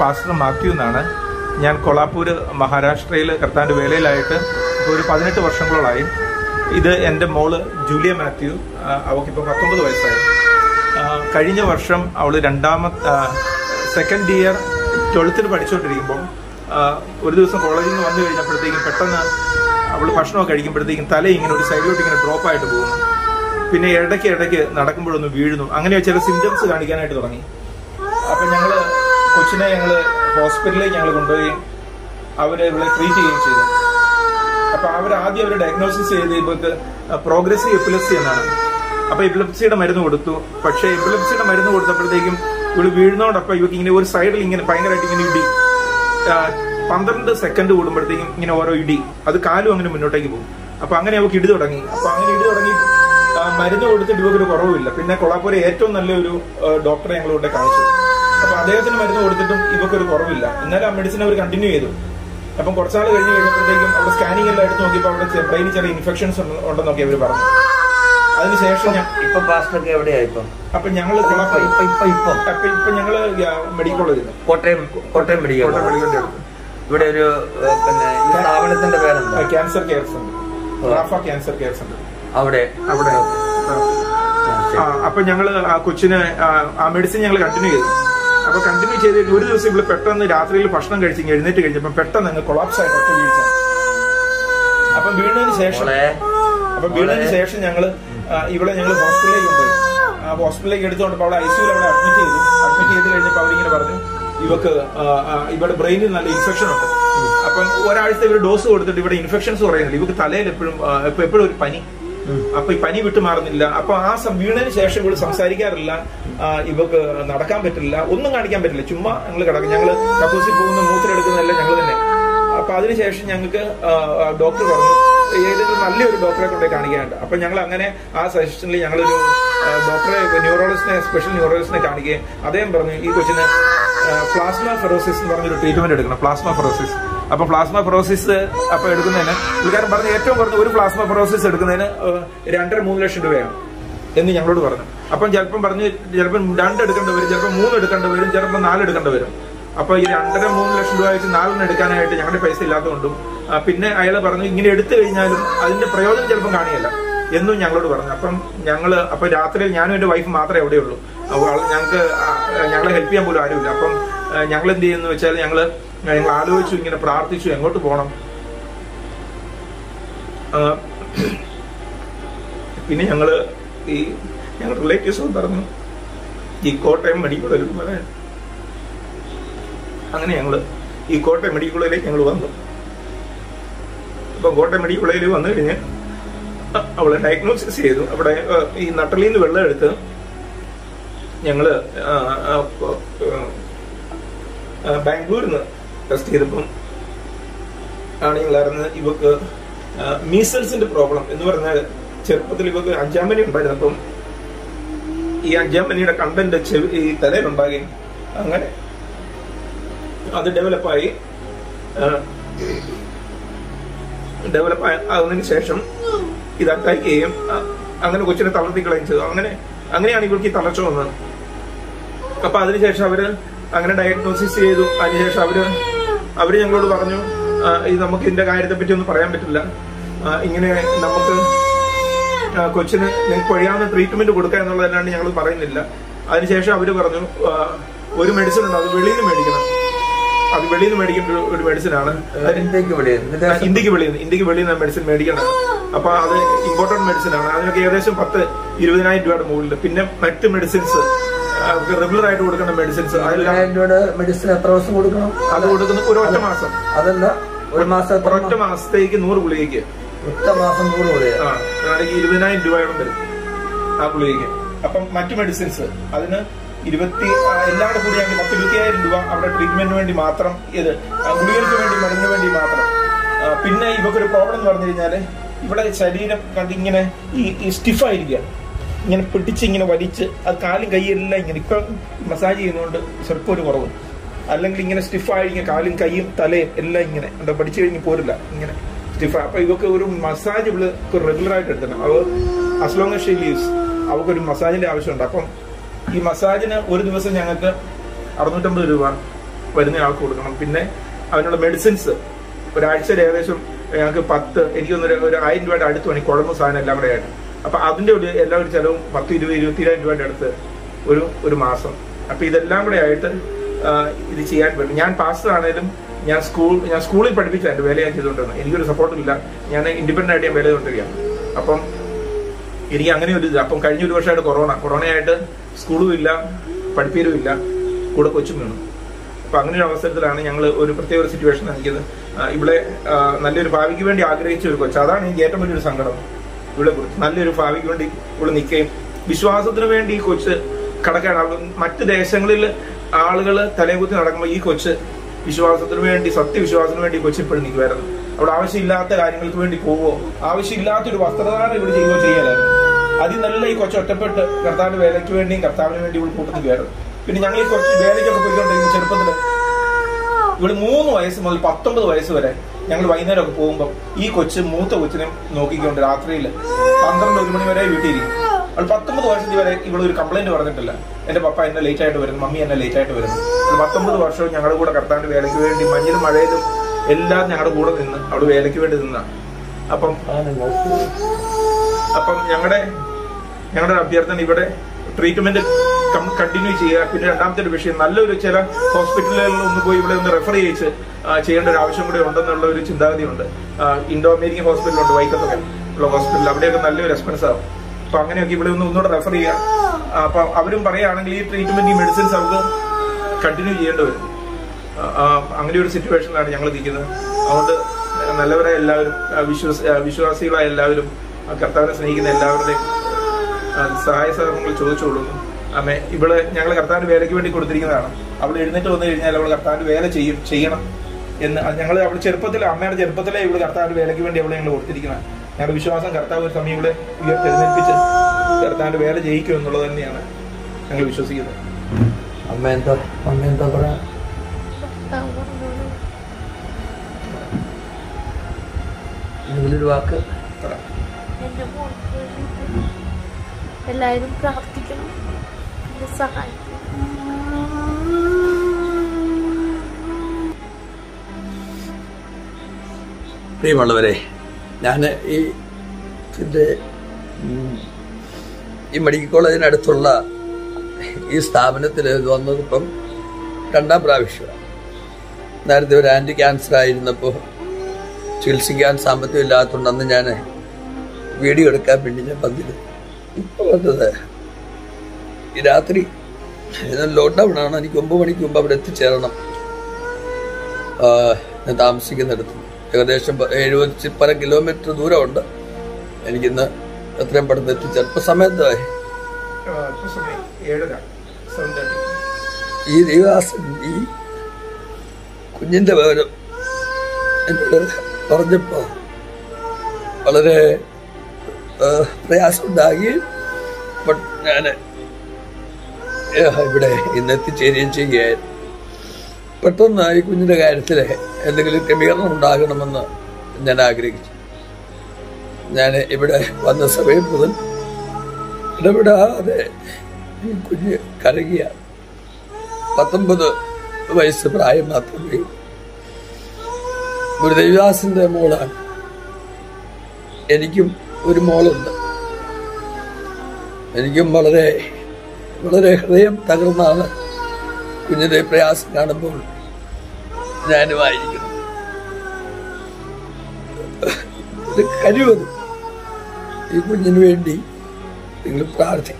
Pastor Mathew എന്നാണ് ഞാൻ കൊളാപ്പൂര് മഹാരാഷ്ട്രയിൽ കർത്താൻ്റെ വേലയിലായിട്ട് ഇപ്പോൾ ഒരു പതിനെട്ട് വർഷങ്ങളോളായി ഇത് എൻ്റെ മോള് ജൂലിയ മാത്യു ആ, അവൾക്കിപ്പോൾ പത്തൊമ്പത് വയസ്സായി ആ, കഴിഞ്ഞ വർഷം അവൾ രണ്ടാമത്തെ സെക്കൻഡ് ഇയർ ട്വൽത്തിന് പഠിച്ചുകൊണ്ടിരിക്കുമ്പോൾ ആ, ഒരു ദിവസം കോളേജിൽ നിന്ന് വന്നു കഴിഞ്ഞപ്പോഴത്തേക്കും പെട്ടെന്ന് അവൾ ഭക്ഷണമൊക്കെ കഴിക്കുമ്പോഴത്തേക്കും തല ഇങ്ങനെ ഒരു സൈഡിലോട്ട് ഇങ്ങനെ ഡ്രോപ്പ് ആയിട്ട് പോകുന്നു പിന്നെ ഇടയ്ക്ക് ഇടയ്ക്ക് നടക്കുമ്പോഴൊന്ന് വീഴുന്നു അങ്ങനെ ചില സിംറ്റംസ് കാണിക്കാനായിട്ട് തുടങ്ങി അപ്പൊ ഞങ്ങള് കൊച്ചിനെ ഞങ്ങള് ഹോസ്പിറ്റലിലേക്ക് ഞങ്ങൾ കൊണ്ടുപോയി അവര് ഇവിടെ ട്രീറ്റ് ചെയ്യുകയും ചെയ്തു അപ്പൊ അവർ ആദ്യം അവർ ഡയഗ്നോസിസ് ചെയ്ത് ഇവർക്ക് പ്രോഗ്രസീവ് എപ്പിലപ്സി എന്നാണ് അപ്പൊ എപ്പിലപ്സിയുടെ മരുന്ന് കൊടുത്തു പക്ഷേ എപ്പിലപ്സിയുടെ മരുന്ന് കൊടുത്തപ്പോഴത്തേക്കും ഇവള് വീഴുന്നതോടൊപ്പം ഇവർക്ക് ഇങ്ങനെ ഒരു സൈഡിൽ ഇങ്ങനെ ഭയങ്കരമായിട്ട് ഇങ്ങനെ ഇടി ആ, പന്ത്രണ്ട് സെക്കൻഡ് കൂടുമ്പോഴത്തേക്കും ഇങ്ങനെ ഓരോ ഇടി അത് കാലും അങ്ങനെ മുന്നോട്ടേക്ക് പോകും അപ്പൊ അങ്ങനെ അവർക്ക് ഇടി തുടങ്ങി അപ്പൊ അങ്ങനെ ഇടി തുടങ്ങി ആ, മരുന്ന് കൊടുത്തിട്ട് ഇവക്കൊരു കുറവില്ല പിന്നെ കൊളാപ്പുര ഏറ്റവും നല്ലൊരു ആ, ഡോക്ടറെ ഞങ്ങൾ ഇവിടെ കാണിച്ചു അപ്പൊ അദ്ദേഹത്തിന് മരുന്ന് കൊടുത്തിട്ടും ഇവക്കൊരു കുറവില്ല എന്നാലും ആ മെഡിസിൻ അവർ കണ്ടിന്യൂ ചെയ്തു അപ്പം കുറച്ചാൾ കഴിഞ്ഞ് കഴിഞ്ഞപ്പോഴത്തേക്കും അവിടെ സ്കാനിങ് എല്ലാം എടുത്ത് നോക്കിയപ്പോൾ അവിടെ ബ്രെയിനിൽ ചെറിയ ഇൻഫെക്ഷൻസ് ഉണ്ടെന്നൊക്കെ അവർ പറഞ്ഞു അതിനുശേഷം ഞാൻ ഇപ്പൊ പാസ്റ്റർക്ക് എവിടെയാ ഇപ്പം അപ്പൊ ഞങ്ങൾ ഇപ്പൊ ഇപ്പൊ ഇപ്പൊ ഇപ്പം അപ്പൊ ഇപ്പൊ ഞങ്ങള് മെഡിക്കൽ കോളേജിൽ കോട്ടയം കോട്ടയം മെഡിക്കൽ കോട്ടയം കോളേജ്. മെഡിക്കലിന്റെ അടുത്ത് ഇവിടെ ഒരു ഏഹ്, പിന്നെ ഈ സ്ഥാപനത്തിന്റെ പേരെന്താ cancer care centre Rafa cancer care centre അവിടെ അവിടെ ആ. ആ, ശരി. ആ, അപ്പൊ ഞങ്ങള് ആ കൊച്ചിന് ആ, ആ മെഡിസിൻ ഞങ്ങൾ കണ്ടിന്യൂ ചെയ്തു അപ്പൊ കണ്ടിന്യൂ ചെയ്തിട്ട് ഒരു ദിവസം ഇവിടെ പെട്ടെന്ന് രാത്രിയിൽ ഭക്ഷണം കഴിച്ച് ഇങ്ങ് എഴുന്നേറ്റ് കഴിഞ്ഞപ്പോ പെട്ടെന്ന് അങ്ങ് കൊളാപ്സ് ആയിട്ട് ഒറ്റ വീഴ്ച അപ്പൊ വീണതിന് ശേഷം മോളെ അപ്പൊ വീണതിന് ശേഷം ഞങ്ങള് ആ, ഇവിടെ ഞങ്ങൾ ഹോസ്പിറ്റലിലേക്ക് കൊണ്ടുപോയി ആ ഹോസ്പിറ്റലിലേക്ക് എടുത്തുകൊണ്ട് അവിടെ ഐസിയുൽ അവിടെ അഡ്മിറ്റ് ചെയ്തു അഡ്മിറ്റ് ചെയ്ത് കഴിഞ്ഞപ്പോൾ അവരിങ്ങനെ പറഞ്ഞു ഇവക്ക് ആ, ആ, ഇവിടെ ബ്രെയിനിൽ നല്ല ഇൻഫെക്ഷൻ ഉണ്ട് അപ്പം ഒരാഴ്ച ഇവർ ഡോസ് കൊടുത്തിട്ട് ഇവിടെ ഇൻഫെക്ഷൻസ് പറയുന്നില്ല ഇവക്ക് തലയിൽ എപ്പോഴും ഇപ്പൊ എപ്പോഴും ഒരു പനി അപ്പൊ ഈ പനി വിട്ടു മാറുന്നില്ല അപ്പൊ ആ സം- വീണതിന് ശേഷം ഇവള് സംസാരിക്കാറില്ല ആ, ഇവക്ക് നടക്കാൻ പറ്റില്ല ഒന്നും കാണിക്കാൻ പറ്റില്ല ചുമ്മാ ഞങ്ങൾ കിടക്കും ഞങ്ങള് കക്കൂസിൽ പോകുന്ന മൂത്രമെടുക്കുന്നതെല്ലാം ഞങ്ങൾ തന്നെ അപ്പൊ അതിനുശേഷം ഞങ്ങൾക്ക് ഡോക്ടർ പറഞ്ഞു ഏതെങ്കിലും നല്ലൊരു ഡോക്ടറെ കൊണ്ടേ കാണിക്കാനുണ്ട് അപ്പൊ ഞങ്ങൾ അങ്ങനെ ആ സജഷനിൽ ഞങ്ങളൊരു ആ, ഡോക്ടറെ ന്യൂറോളജിസ്റ്റിനെ സ്പെഷ്യൽ ന്യൂറോളജിസ്റ്റിനെ കാണിക്കുകയും അദ്ദേഹം പറഞ്ഞു ഈ കൊച്ചിന് പ്ലാസ്മ ഫെറോസിസ് എന്ന് പറഞ്ഞൊരു ട്രീറ്റ്മെന്റ് എടുക്കണം പ്ലാസ്മ ഫെറോസിസ് അപ്പൊ പ്ലാസ്മ ഫെറോസിസ് അപ്പൊ എടുക്കുന്നതിന് പുള്ളിക്കാരൻ പറഞ്ഞ ഏറ്റവും കുറഞ്ഞ ഒരു പ്ലാസ്മ ഫെറോസിസ് എടുക്കുന്നതിന് ആ, രണ്ടര മൂന്ന് ലക്ഷം രൂപയാണ് എന്ന് ഞങ്ങളോട് പറഞ്ഞു അപ്പം ചിലപ്പം പറഞ്ഞ് ചിലപ്പം രണ്ട് എടുക്കേണ്ടി വരും ചിലപ്പോൾ മൂന്ന് എടുക്കേണ്ടി വരും ചിലപ്പോൾ നാല് എടുക്കേണ്ടി വരും അപ്പൊ ഈ രണ്ടര മൂന്ന് ലക്ഷം രൂപ വെച്ച് നാലിന് എടുക്കാനായിട്ട് ഞങ്ങളുടെ പൈസ ഇല്ലാത്തതുകൊണ്ടും ആ, പിന്നെ അയാൾ പറഞ്ഞു ഇങ്ങനെ എടുത്തു കഴിഞ്ഞാലും അതിന്റെ പ്രയോജനം ചിലപ്പം കാണിയല്ല എന്നും ഞങ്ങളോട് പറഞ്ഞു അപ്പം ഞങ്ങള് അപ്പൊ രാത്രിയിൽ ഞാനും എന്റെ വൈഫ് മാത്രമേ എവിടെയുള്ളൂ അപ്പോൾ ആള് ഞങ്ങൾക്ക് ആ, ഞങ്ങളെ ഹെൽപ്പ് ചെയ്യാൻ പോലും ആരുമില്ല അപ്പം ഞങ്ങൾ എന്ത് ചെയ്യുന്നു വെച്ചാൽ ഞങ്ങള് ഞങ്ങൾ ആലോചിച്ചു ഇങ്ങനെ പ്രാർത്ഥിച്ചു എങ്ങോട്ട് പോകണം ആ, പിന്നെ ഞങ്ങള് ഈ ഞങ്ങൾ റിലേറ്റീവ്സ് പറഞ്ഞു ഈ കോട്ടയം മെഡിക്കൽ കോളേജിൽ പറയാൻ അങ്ങനെ ഞങ്ങള് ഈ കോട്ടയം മെഡിക്കൽ കോളേജിലേക്ക് ഞങ്ങൾ വന്നു അപ്പൊ കോട്ടയം മെഡിക്കൽ കോളേജിൽ വന്നു കഴിഞ്ഞ് അ- അവളെ ഡയഗ്നോസിസ് ചെയ്തു അവിടെ ആ, ഈ നട്ടലിൽ നിന്ന് വെള്ളം എടുത്ത് ഞങ്ങള് ആ, ആ, ആ, ബാംഗ്ലൂരിൽ നിന്ന് ടെസ്റ്റ് ചെയ്തപ്പം ആണ് ഞങ്ങൾ അറിഞ്ഞത് ഇവക്ക് മീസൽസിന്റെ പ്രോബ്ലം എന്ന് പറഞ്ഞാൽ ചെറുപ്പത്തിൽ ഇവക്ക് അഞ്ചാം പനി ഉണ്ടായിരുന്നപ്പം ഈ അഞ്ചാം പനിയുടെ കണ്ടന്റ് ചെവി ഈ തലയിലുണ്ടാകി അങ്ങനെ അത് ഡെവലപ്പായി ഡെവലപ്പ് ആകുന്നതിന് ശേഷം ഇത് അറ്റാക്ക് ചെയ്യും ആ, അങ്ങനെ കൊച്ചിനെ തളർത്തിക്കളയും ചെയ്തു അങ്ങനെ അങ്ങനെയാണ് ഇവർക്ക് ഈ തളർച്ച വന്നത് അപ്പൊ അതിനുശേഷം അവര് അങ്ങനെ ഡയഗ്നോസിസ് ചെയ്തു അതിനുശേഷം അവര് അവര് ഞങ്ങളോട് പറഞ്ഞു ആ, ഇത് നമുക്ക് ഇതിന്റെ കാര്യത്തെ പറ്റി ഒന്നും പറയാൻ പറ്റില്ല ആ, ഇങ്ങനെ നമുക്ക് ആ, കൊച്ചിന് നിങ്ങൾക്ക് കഴിയാവുന്ന ട്രീറ്റ്മെന്റ് കൊടുക്കുക എന്നുള്ളതല്ലാണ്ട് ഞങ്ങൾ പറയുന്നില്ല അതിനുശേഷം അവര് പറഞ്ഞു ആ, ഒരു മെഡിസിൻ ഉണ്ട് അത് വെളിയിൽ നിന്ന് മേടിക്കണം അത് വെളിയിൽ നിന്ന് മേടിക്കേണ്ട ഒരു- ഒരു മെഡിസിൻ ആണ് ഇന്ത്യക്ക് ഇവിടെ എന്നിട്ട് ആ, ഇന്ത്യക്ക് വെളിയിൽ നിന്ന് ഇന്ത്യക്ക് വെളിയിൽ നിന്ന് മെഡിസിൻ മേടിക്കണം അപ്പൊ അത് ഇമ്പോർട്ടന്റ് മെഡിസിൻ ആണ് അതിനൊക്കെ ഏകദേശം പത്ത് ഇരുപതിനായിരം രൂപയുടെ മുകളിൽ പിന്നെ മറ്റ് മെഡിസിൻസ് റെഗുലർ ആയിട്ട് കൊടുക്കേണ്ട മെഡിസിൻസ് അതെല്ലാം ഇരുപതിനായിരം രൂപയുടെ മെഡിസിൻ എത്ര ദിവസം കൊടുക്കണം അത് കൊടുക്കുന്ന ഒരു ഒറ്റ മാസം അതല്ല ഒരു മാസം എത്ര ഒരൊറ്റ മാസത്തേക്ക് നൂറ് ഗുളികയ്ക്ക് ഒറ്റ മാസം നൂറ് കൂടിയ ആ ആണെങ്കിൽ ഇരുപതിനായിരം രൂപയോളം വരും ആ ഗുളികയ്ക്ക് അപ്പം മറ്റു മെഡിസിൻസ് അതിന് ഇരുപത്തി ആ, എല്ലാം കൂടെ കൂടിയാണെങ്കിൽ പത്ത് ഇരുപത്തിയായിരം രൂപ അവിടെ ട്രീറ്റ്മെന്റിന് വേണ്ടി മാത്രം ഇത് ആ, ഗുളികൾക്ക് വേണ്ടി മരുന്നിന് വേണ്ടി മാത്രം ആ, പിന്നെ ഇവക്കൊരു പ്രോബ്ലം എന്ന് പറഞ്ഞു കഴിഞ്ഞാല് ഇവിടെ ശരീരം കണ്ട് ഇങ്ങനെ ഈ ഈ സ്റ്റിഫായിരിക്കുക ഇങ്ങനെ പിടിച്ച് ഇങ്ങനെ വലിച്ച് അത് കാലും കൈയെല്ലാം ഇങ്ങനെ ഇപ്പൊ മസാജ് ചെയ്യുന്നതുകൊണ്ട് സ്വല്പം ഒരു കുറവ് അല്ലെങ്കിൽ ഇങ്ങനെ സ്റ്റിഫായി ഇങ്ങനെ കാലും കൈയും തലയും എല്ലാം ഇങ്ങനെ എന്താ പഠിച്ചു കഴിഞ്ഞ് പോരില്ല ഇങ്ങനെ സ്റ്റിഫ് അപ്പൊ ഇവക്ക് ഒരു മസാജ് ഇവള് റെഗുലർ ആയിട്ട് എടുക്കണം അവ അസ് ലോങ് ഷീ ലീവ്സ് അവൾക്ക് ഒരു മസാജിന്റെ ആവശ്യമുണ്ട് അപ്പം ഈ മസാജിന് ഒരു ദിവസം ഞങ്ങൾക്ക് അറുന്നൂറ്റമ്പത് രൂപ വരുന്ന ആൾക്ക് കൊടുക്കണം പിന്നെ അവനുള്ള മെഡിസിൻസ് ഒരാഴ്ചയിൽ ഏകദേശം ഞങ്ങൾക്ക് പത്ത് എനിക്ക് തോന്നുന്നു ഒരു ആയിരം രൂപയുടെ അടുത്ത് വേണം ഈ കുഴമ്പ് സാധനം എല്ലാം കൂടെ ആയിട്ട് അപ്പൊ അതിന്റെ ഒരു എല്ലാ ഒരു ചെലവും പത്ത് ഇരുപത് ഇരുപത്തിരായിരം രൂപയുടെ അടുത്ത് ഒരു ഒരു മാസം അപ്പൊ ഇതെല്ലാം കൂടെ ആയിട്ട് ആ, ഇത് ചെയ്യാൻ പറ്റും ഞാൻ പാസ്റ്റർ ആണെങ്കിലും ഞാൻ സ്കൂൾ ഞാൻ സ്കൂളിൽ പഠിപ്പിച്ച എന്റെ വേല ഞാൻ ചെയ്തുകൊണ്ടിരുന്നത് എനിക്കൊരു സപ്പോർട്ട് ഇല്ല ഞാൻ ഇൻഡിപെൻഡന്റ് ആയിട്ട് ഞാൻ വേല ചെയ്തുകൊണ്ടിരിക്കുകയാണ് അപ്പം എനിക്ക് അങ്ങനെ ഒരു ഇത് അപ്പം കഴിഞ്ഞ ഒരു വർഷമായിട്ട് കൊറോണ കൊറോണയായിട്ട് സ്കൂളും ഇല്ല പഠിപ്പീരും ഇല്ല കൂടെ കൊച്ചും വീണു അപ്പൊ അങ്ങനെ ഒരു അവസരത്തിലാണ് ഞങ്ങൾ ഒരു പ്രത്യേക ഒരു സിറ്റുവേഷൻ എനിക്കത് ആ, ഇവിടെ ആ, നല്ലൊരു ഭാവിക്ക് വേണ്ടി ആഗ്രഹിച്ച ഒരു കൊച്ചു അതാണ് എനിക്ക് ഏറ്റവും വലിയൊരു സങ്കടം ഇവിടെ കുറിച്ച് നല്ലൊരു ഭാവിക്ക് വേണ്ടി ഇവിടെ നിൽക്കുകയും വിശ്വാസത്തിന് വേണ്ടി ഈ കൊച്ച് കടക്കാണ് അവ- മറ്റ് ദേശങ്ങളിൽ ആളുകൾ തലകുത്തി നടക്കുമ്പോൾ ഈ കൊച്ച് വിശ്വാസത്തിന് വേണ്ടി സത്യവിശ്വാസത്തിന് വേണ്ടി ഈ കൊച്ച് ഇപ്പോഴും നിൽക്കുമായിരുന്നു അവിടെ ആവശ്യമില്ലാത്ത കാര്യങ്ങൾക്ക് വേണ്ടി പോവോ ആവശ്യമില്ലാത്തൊരു വസ്ത്രധാരണം ഇവിടെ ചെയ്യുകയോ ചെയ്യാനായിരുന്നു അതിൽ നല്ല ഈ കൊച്ചു ഒറ്റപ്പെട്ട് കർത്താവിന്റെ വേലയ്ക്ക് വേണ്ടിയും കർത്താവിന് വേണ്ടി ഇവിടെ കൂട്ടുനിൽക്കുമായിരുന്നു പിന്നെ ഞങ്ങൾ ഈ കുറച്ച് വേലയ്ക്കൊക്കെ പോയിക്കൊണ്ടിരിക്കുന്ന ചെറുപ്പത്തില് ഇവിടെ മൂന്ന് വയസ്സ് മുതൽ പത്തൊമ്പത് വയസ്സ് വരെ ഞങ്ങൾ വൈകുന്നേരം ഒക്കെ പോകുമ്പോൾ ഈ കൊച്ച് മൂത്ത കൊച്ചിനെ നോക്കിക്കൊണ്ട് രാത്രിയിൽ പന്ത്രണ്ട് ഒരു മണി വരെ വീട്ടിലിരിക്കും അവൾ പത്തൊമ്പത് വർഷത്തിൽ വരെ ഇവിടെ ഒരു കംപ്ലൈന്റ് പറഞ്ഞിട്ടില്ല എന്റെ പപ്പ എന്നെ ലേറ്റ് ആയിട്ട് വരുന്നു മമ്മി എന്നെ ലേറ്റ് ആയിട്ട് വരുന്നു അവൾ പത്തൊമ്പത് വർഷവും ഞങ്ങളുടെ കൂടെ കർത്താവിന്റെ വേലയ്ക്ക് വേണ്ടി മഞ്ഞിലും മഴയിലും എല്ലാം ഞങ്ങളുടെ കൂടെ നിന്ന് അവള് വേലയ്ക്ക് വേണ്ടി നിന്നാ അപ്പം അപ്പം ഞങ്ങളുടെ ഞങ്ങളുടെ അഭ്യർത്ഥന ഇവിടെ ട്രീറ്റ്മെന്റ് കണ്ടിന്യൂ ചെയ്യുക പിന്നെ രണ്ടാമത്തെ ഒരു വിഷയം നല്ലൊരു ചില ഹോസ്പിറ്റലുകളിൽ ഒന്ന് പോയി ഇവിടെ ഒന്ന് റെഫർ ചെയ്യിച്ച് ആ, ചെയ്യേണ്ട ഒരു ആവശ്യം കൂടെ ഉണ്ടെന്നുള്ള ഒരു ചിന്താഗതിയുണ്ട് ആ, ഇൻഡോ അമേരിക്കൻ ഹോസ്പിറ്റലുണ്ട് വൈക്കത്തൊക്കെ ഉള്ള ഹോസ്പിറ്റൽ അവിടെയൊക്കെ നല്ലൊരു എക്സ്പെൻസ് ആവും അപ്പൊ അങ്ങനെയൊക്കെ ഇവിടെ ഒന്ന് ഒന്നുകൂടെ റെഫർ ചെയ്യുക ആ, അപ്പൊ അവരും പറയുകയാണെങ്കിൽ ഈ ട്രീറ്റ്മെന്റ് ഈ മെഡിസിൻസ് അവർക്ക് കണ്ടിന്യൂ ചെയ്യേണ്ടി വരും ആ, ആ, അങ്ങനെ ഒരു സിറ്റുവേഷനിലാണ് ഞങ്ങൾ നിൽക്കുന്നത് അതുകൊണ്ട് നല്ലവരായ എല്ലാവരും ആ, വിശ്വസ ആ, വിശ്വാസികളായ എല്ലാവരും ആ, കർത്താവിനെ സ്നേഹിക്കുന്ന എല്ലാവരുടെയും ആ, സഹായ സഹകരണങ്ങൾ ചോദിച്ചോളുന്നു അമ്മേ ഇവിടെ ഞങ്ങൾ കർത്താവിന്റെ വേലയ്ക്ക് വേണ്ടി കൊടുത്തിരിക്കുന്നതാണ് അവൾ എഴുന്നേറ്റ് വന്നു കഴിഞ്ഞാൽ അവൾ കർത്താവിന്റെ വേല ചെയ്യും ചെയ്യണം എന്ന് ഞങ്ങൾ അവൾ ചെറുപ്പത്തിൽ അമ്മയുടെ ചെറുപ്പത്തിലെ ഇവിടെ കർത്താവിന്റെ വേലയ്ക്ക് വേണ്ടി അവളെ ഞങ്ങൾ കൊടുത്തിരിക്കുന്നത് ഞങ്ങളുടെ വിശ്വാസം കർത്താവ് ഒരു സമയം ഇവിടെ ഉയർത്തെഴുന്നേൽപ്പിച്ച് കർത്താവിന്റെ വേല ജയിക്കും എന്നുള്ളത് തന്നെയാണ് ഞങ്ങൾ വിശ്വസിക്കുന്നത് അമ്മ എന്താ അമ്മ എന്താ പറയാ എന്തെങ്കിലും വാക്ക് പറ. എന്റെ മോൾക്ക് വേണ്ടിയിട്ട് എല്ലാവരും പ്രാർത്ഥിക്കണം എന്നെ സഹായിക്കണം പ്രിയമുള്ളവരെ ഞാൻ ഈ ഇതിൻ്റെ ഉം, ഈ മെഡിക്കൽ കോളേജിനടുത്തുള്ള ഈ സ്ഥാപനത്തിൽ വന്നതിപ്പം രണ്ടാം പ്രാവശ്യമാണ് നേരത്തെ ഒരു ആൻറ്റി ക്യാൻസർ ആയിരുന്നപ്പോൾ ചികിത്സിക്കാൻ സാമ്പത്തികം ഇല്ലാത്തതുകൊണ്ട് അന്ന് ഞാൻ വീഡിയോ എടുക്കാൻ വേണ്ടി ഞാൻ വന്നിരുന്നു ഇപ്പോൾ വന്നത് ഈ രാത്രി ലോക്ക്ഡൗൺ ആണ് എനിക്ക് ഒമ്പത് മണിക്ക് മുമ്പ് അവിടെ എത്തിച്ചേരണം ആ, ഞാൻ താമസിക്കുന്നിടത്ത് ഏകദേശം പ- എഴുപത് ചി- പല കിലോമീറ്റർ ദൂരമുണ്ട് എനിക്കിന്ന് എത്രയും പെട്ടെന്ന് എത്തിച്ചേരും ഇപ്പൊ സമയത്ത് ആ, ഇപ്പൊ സമയം ഏഴര സെവൻ തേർട്ടി ഈ ദൈവാസൻ ഈ കുഞ്ഞിന്റെ വിവരം എന്നോട് പറഞ്ഞപ്പോ വളരെ ആ, പ്രയാസമുണ്ടാകുകയും ബട്ട് ഞാൻ ഇവിടെ ഇന്ന് എത്തിച്ചേരുകയും ചെയ്യുകയായിരുന്നു പെട്ടെന്ന് ഈ കുഞ്ഞിന്റെ കാര്യത്തിൽ എന്തെങ്കിലും ക്രമീകരണം ഉണ്ടാകണമെന്ന് ഞാൻ ആഗ്രഹിച്ചു ഞാൻ ഇവിടെ വന്ന സമയം മുതൽ ഇടപെടാതെ ഈ കുഞ്ഞ് കരകിയ പത്തൊമ്പത് വയസ്സ് പ്രായം മാത്രമേ ഉള്ളൂ. ഒരു ദേവദാസിന്റെ മോളാണ് എനിക്കും ഒരു മോളുണ്ട് എനിക്കും വളരെ വളരെ ഹൃദയം തകർന്നാണ് കുഞ്ഞിന്റെ പ്രയാസം കാണുമ്പോൾ ഞാനുമായിരിക്കുന്നു ഇത് കഴിവതും ഈ കുഞ്ഞിന് വേണ്ടി നിങ്ങൾ പ്രാർത്ഥിക്കും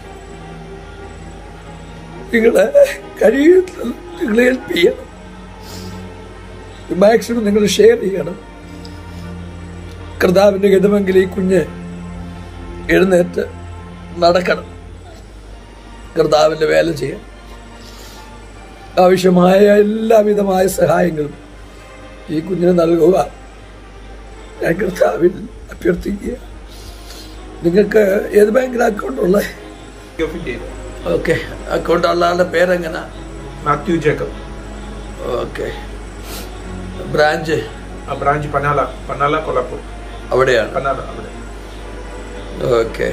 നിങ്ങളെ കഴിയുന്നത് നിങ്ങൾ ഹെൽപ്പ് ചെയ്യണം മാക്സിമം നിങ്ങൾ ഷെയർ ചെയ്യണം കർത്താവിന്റെ ഗതമെങ്കിൽ ഈ കുഞ്ഞ് എഴുന്നേറ്റ് നടക്കണം കർത്താവിന്റെ വേല ചെയ്യണം ആവശ്യമായ എല്ലാവിധമായ സഹായങ്ങളും ഈ കുഞ്ഞിന് നൽകുക ഞാൻ കർത്താവിൽ അഭ്യർത്ഥിക്കുക നിങ്ങൾക്ക് ഏത് ബാങ്കിൽ അക്കൗണ്ട് ഉള്ളത് ഓഫ് ഇന്ത്യയിൽ ഓക്കെ അക്കൗണ്ട് ഉള്ള ആളുടെ പേരെങ്ങനെ മാത്യു ജേക്കബ് ഓക്കെ ബ്രാഞ്ച് ആ ബ്രാഞ്ച് പനാല പനാല കൊല്ലപ്പൂർ അവിടെയാണ് പനാല അവിടെ ഓക്കെ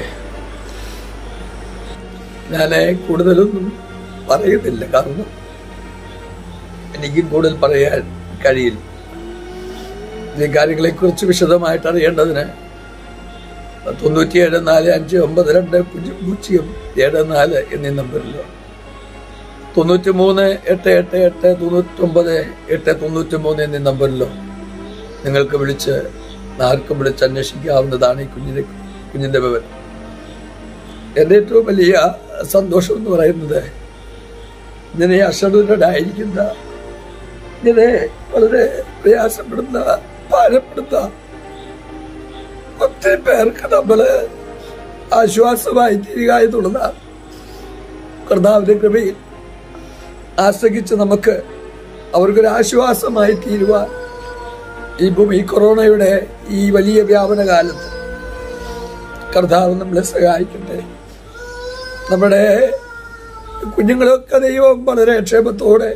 ഞാൻ കൂടുതലൊന്നും പറയുന്നില്ല കാരണം എനിക്കും കൂടുതൽ പറയാൻ കഴിയില്ല ഈ കാര്യങ്ങളെക്കുറിച്ച് വിശദമായിട്ട് അറിയേണ്ടതിന് തൊണ്ണൂറ്റിയേഴ് നാല് അഞ്ച് ഒമ്പത് രണ്ട് പൂജ്യം പൂജ്യം ഏഴ് നാല് എന്നീ നമ്പറിലോ തൊണ്ണൂറ്റി മൂന്ന് എട്ട് എട്ട് എട്ട് തൊണ്ണൂറ്റൊമ്പത് എട്ട് തൊണ്ണൂറ്റി മൂന്ന് എന്നീ നമ്പറിലോ നിങ്ങൾക്ക് വിളിച്ച് ആർക്കും വിളിച്ച് അന്വേഷിക്കാവുന്നതാണ് ഈ കുഞ്ഞിനെ കുഞ്ഞിന്റെ വിവരം എൻ്റെ ഏറ്റവും വലിയ സന്തോഷം എന്ന് പറയുന്നത് ഇങ്ങനെ അഷഡുരടായിരിക്കുന്ന ഇങ്ങനെ വളരെ പ്രയാസപ്പെടുന്ന ഭാരപ്പെടുന്ന ഒത്തിരി പേർക്ക് നമ്മള് ആശ്വാസമായി തീരുക എന്നുള്ളതാണ് കർത്താവിന്റെ കൃപയിൽ ആശ്രയിച്ച് നമുക്ക് അവർക്കൊരു ആശ്വാസമായി തീരുവാൻ ഈ ഭൂമി ഈ കൊറോണയുടെ ഈ വലിയ വ്യാപന കാലത്ത് കർത്താവ് നമ്മളെ സഹായിക്കട്ടെ നമ്മുടെ കുഞ്ഞുങ്ങളൊക്കെ ദൈവം വളരെ ക്ഷേമത്തോടെ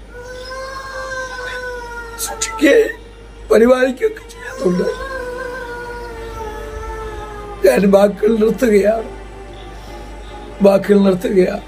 സൂക്ഷിക്കുകയും പരിപാലിക്കുകയൊക്കെ ചെയ്യുന്നുണ്ട് ഞാൻ വാക്കുകൾ നിർത്തുകയാണ് വാക്കുകൾ നിർത്തുകയാണ്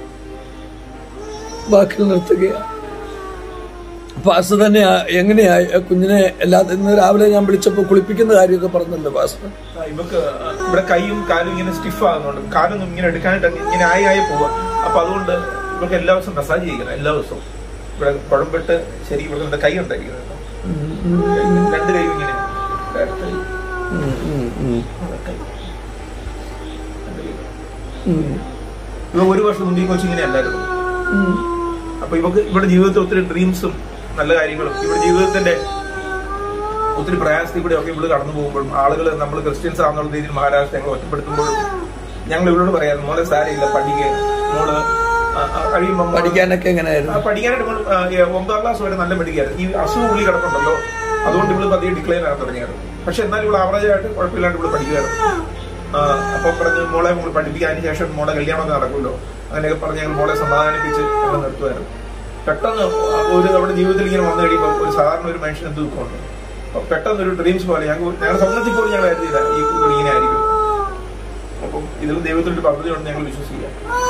വാക്കുകൾ നിർത്തുകയാണ് പാസ് തന്നെ എങ്ങനെയാ ആ കുഞ്ഞിനെ എല്ലാ ഇന്ന് രാവിലെ ഞാൻ വിളിച്ചപ്പോൾ കുളിപ്പിക്കുന്ന കാര്യമൊക്കെ പറഞ്ഞല്ലോ പാസ് ആ, ഇവക്ക് ഇവിടെ കൈയും കാലും ഇങ്ങനെ സ്റ്റിഫ് ആകുന്നുണ്ട് കാലൊന്നും ഇങ്ങനെ എടുക്കാനായിട്ട് അങ്ങ് ഇങ്ങനെ ആയി ആയി പോവുക അപ്പൊ അതുകൊണ്ട് ഇവർക്ക് എല്ലാ ദിവസവും മസാജ് ചെയ്യണം എല്ലാ ദിവസവും ഇവിടെ കുഴമ്പിട്ട് ശരി ഇവിടെ കൈ ഉണ്ടായിരിക്കുന്നത് രണ്ട് കൈയും ഇങ്ങനെ ഇടത്തെ കൈ, വലത്തെ കൈ. രണ്ട് കൈ. ഇവ ഒരു വർഷം മുമ്പ് ഈ കൊച്ചിങ്ങനെ അല്ലായിരുന്നു അപ്പൊ ഇവക്ക് ഇവിടെ ജീവിതത്തിൽ ഒത്തിരി ഡ്രീംസും നല്ല കാര്യങ്ങളും ഇവിടെ ജീവിതത്തിന്റെ ഒത്തിരി പ്രയാസത്തിൽ കൂടെ ഒക്കെ ഇവിടെ കടന്നു പോകുമ്പോഴും ആളുകൾ നമ്മൾ ക്രിസ്ത്യൻസ് ആണെന്നുള്ള രീതിയിൽ മഹാരാഷ്ട്ര ഞങ്ങൾ ഒറ്റപ്പെടുത്തുമ്പോഴും ഞങ്ങൾ ഇവരോട് പറയാറ് മോളെ സാരയില്ല പഠിക്കുക മോള് ആ, ആ, കഴിയുമ്പോൾ മോള് പഠിക്കാനൊക്കെ ആ, എങ്ങനെയായിരുന്നു പഠിക്കാനായിട്ട് മോള്, ആ, ഏ, ഒമ്പതാം ക്ലാസ് വരെ നല്ല പഠിക്കായിരുന്നു ഈ അസുഖം ഉള്ളി കിടപ്പുണ്ടല്ലോ അതുകൊണ്ട് ഇവള് പതിയെ ഡിക്ലൈൻ ആകാൻ തുടങ്ങിയായിരുന്നു പക്ഷെ എന്നാലും ഇവിടെ ആവറേജ് ആയിട്ട് കുഴപ്പമില്ലാണ്ട് ഇവിടെ പഠിക്കുമായിരുന്നു ആ, അപ്പൊ പറഞ്ഞു മോളെ മോള് പഠിപ്പിക്കാൻ ശേഷം മോളെ കല്യാണമൊക്കെ നടക്കുമല്ലോ അങ്ങനെയൊക്കെ പറഞ്ഞ് ഞങ്ങൾ മോളെ സമാധാനിപ്പിച്ച് ഞങ്ങൾ നിർത്തുമായിരുന്നു പെട്ടെന്ന് ഒരു നമ്മുടെ ജീവിതത്തിൽ ഇങ്ങനെ വന്നു കഴിയുമ്പോൾ ഒരു സാധാരണ ഒരു മനുഷ്യൻ എന്ത് ദുഃഖമുണ്ട് അപ്പൊ പെട്ടെന്ന് ഒരു ഡ്രീംസ് പോലെ ഞങ്ങൾ ഞങ്ങളുടെ സ്വപ്നത്തിൽ പോലും ഞങ്ങൾ കരുതിയില്ല ഈ കുട്ടി ഇങ്ങനെ ആയിരിക്കും അപ്പം ഇതിൽ ദൈവത്തിന്റെ ഒരു പദ്ധതി ഉണ്ടെന്ന് ഞങ്ങൾ വിശ്വസിക്കുക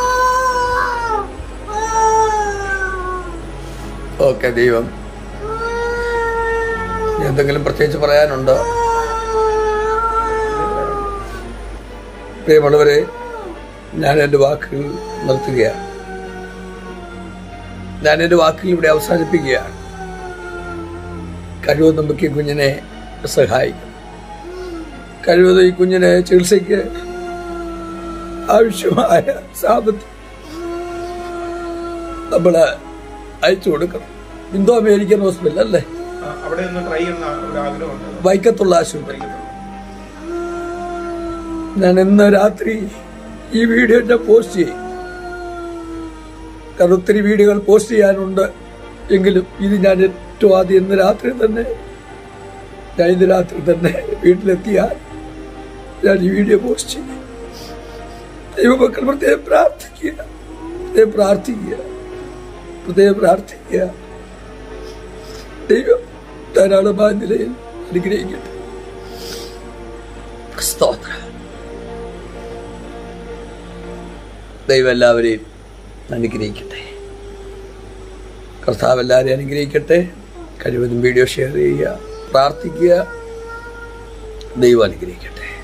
ഓക്കെ ദൈവം എന്തെങ്കിലും പ്രത്യേകിച്ച് പറയാനുണ്ടോ പ്രിയമുള്ളവരെ ഞാൻ എൻ്റെ വാക്കുകൾ നിർത്തുകയാണ് ഞാൻ എൻ്റെ വാക്കുകൾ ഇവിടെ അവസാനിപ്പിക്കുകയാണ് കഴിവ് നമുക്ക് ഈ കുഞ്ഞിനെ സഹായിക്കും കഴിവത് ഈ കുഞ്ഞിനെ ചികിത്സയ്ക്ക് ആവശ്യമായ സാമ്പത്തികം നമ്മൾ അയച്ചു കൊടുക്കണം ഇന്തോ അമേരിക്കൻ ഹോസ്പിറ്റൽ അല്ലേ ആ, അവിടെ ഒന്ന് ട്രൈ ചെയ്യുന്ന ഒരു ആഗ്രഹമുണ്ട് വൈക്കത്തുള്ള ആശുപത്രി ഞാൻ ഇന്ന് രാത്രി ഈ വീഡിയോ ഞാൻ പോസ്റ്റ് ചെയ്യും കാരണം ഒത്തിരി വീഡിയോകൾ പോസ്റ്റ് ചെയ്യാനുണ്ട് എങ്കിലും ഇത് ഞാൻ ഏറ്റവും ആദ്യം ഇന്ന് രാത്രി തന്നെ ഞാൻ ഇന്ന് രാത്രി തന്നെ വീട്ടിലെത്തിയാൽ ഞാൻ ഈ വീഡിയോ പോസ്റ്റ് ചെയ്യും ദൈവമക്കൾ പ്രത്യേകം പ്രാർത്ഥിക്കുക പ്രത്യേകം പ്രാർത്ഥിക്കുക പ്രത്യേകം പ്രാർത്ഥിക്കുക ദൈവം ധാരാളമായ നിലയിൽ അനുഗ്രഹിക്കട്ടെ സ്തോത്രം ദൈവം എല്ലാവരെയും അനുഗ്രഹിക്കട്ടെ കർത്താവ് എല്ലാവരെയും അനുഗ്രഹിക്കട്ടെ കഴിവതും വീഡിയോ ഷെയർ ചെയ്യുക പ്രാർത്ഥിക്കുക ദൈവം അനുഗ്രഹിക്കട്ടെ